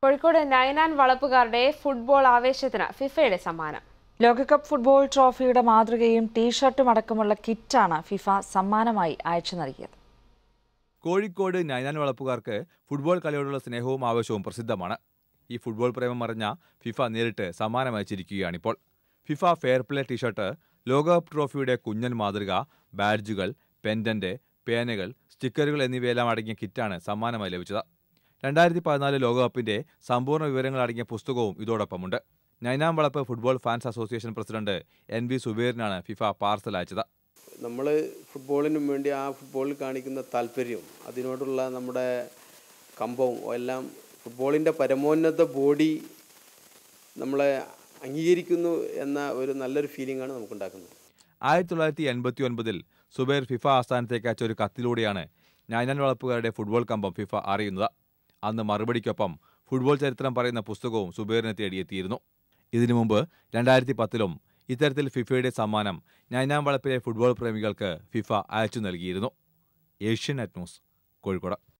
കോഴിക്കോട് നയനാൻ വളപ്പുകാരുടെ ഫുട്ബോൾ ആവേശത്തിന് ഫിഫയുടെ സമ്മാനം ലോകകപ്പ് ഫുട്ബോൾ ട്രോഫിയുടെ മാതൃകയും ടീഷർട്ടും അടക്കമുള്ള കിറ്റാണ് ഫിഫ സമ്മാനമായി അയച്ചു നൽകിയത് കോഴിക്കോട് നൈനാൻ വളപ്പുകാർക്ക് ഫുട്ബോൾ കളിയോടുള്ള സ്നേഹവും ആവശ്യവും പ്രസിദ്ധമാണ് ഈ ഫുട്ബോൾ പ്രേമം അറിഞ്ഞ ഫിഫ നേരിട്ട് സമ്മാനം അയച്ചിരിക്കുകയാണിപ്പോൾ ഫിഫ ഫെയർ പ്ലേ ടീഷർട്ട് ലോകകപ്പ് ട്രോഫിയുടെ കുഞ്ഞൻ മാതൃക ബാഡ്ജുകൾ പെൻഡന്റ് പേനകൾ സ്റ്റിക്കറുകൾ എന്നിവയെല്ലാം അടങ്ങിയ കിറ്റാണ് സമ്മാനമായി ലഭിച്ചത് രണ്ടായിരത്തി പതിനാല് ലോകകപ്പിന്റെ സമ്പൂർണ്ണ വിവരങ്ങൾ അടങ്ങിയ പുസ്തകവും ഇതോടൊപ്പമുണ്ട് Nainan Valappu football fans association president N V സുബീറിനാണ് ഫിഫ പാർസൽ അയച്ചത് നമ്മൾ ഫുട്ബോളിനും വേണ്ടി ആ ഫുട്ബോളിൽ കാണിക്കുന്ന താല്പര്യവും അതിനോടുള്ള നമ്മുടെ കമ്പവും എല്ലാം ഫുട്ബോളിൻ്റെ പരമോന്നത ബോഡി നമ്മളെ അംഗീകരിക്കുന്നു എന്ന ഒരു നല്ലൊരു ഫീലിംഗാണ് നമുക്കുണ്ടാക്കുന്നത് ആയിരത്തി തൊള്ളായിരത്തി എൺപത്തി ഒൻപതിൽ സുബൈർ ഫിഫ ആസ്ഥാനത്തേക്ക് അയച്ച ഒരു കത്തിലൂടെയാണ് നൈനാൻ വളപ്പുകാരുടെ ഫുട്ബോൾ കമ്പം ഫിഫ അറിയുന്നത് അന്ന് മറുപടിക്കൊപ്പം ഫുട്ബോൾ ചരിത്രം പറയുന്ന പുസ്തകവും സുബൈറിനെ തേടിയെത്തിയിരുന്നു ഇതിനു മുമ്പ് രണ്ടായിരത്തി പത്തിലും ഇത്തരത്തിൽ ഫിഫയുടെ സമ്മാനം നൈനാം വളപ്പിലെ ഫുട്ബോൾ പ്രേമികൾക്ക് ഫിഫ അയച്ചു നൽകിയിരുന്നു ഏഷ്യൻ ന്യൂസ് കോഴിക്കോട്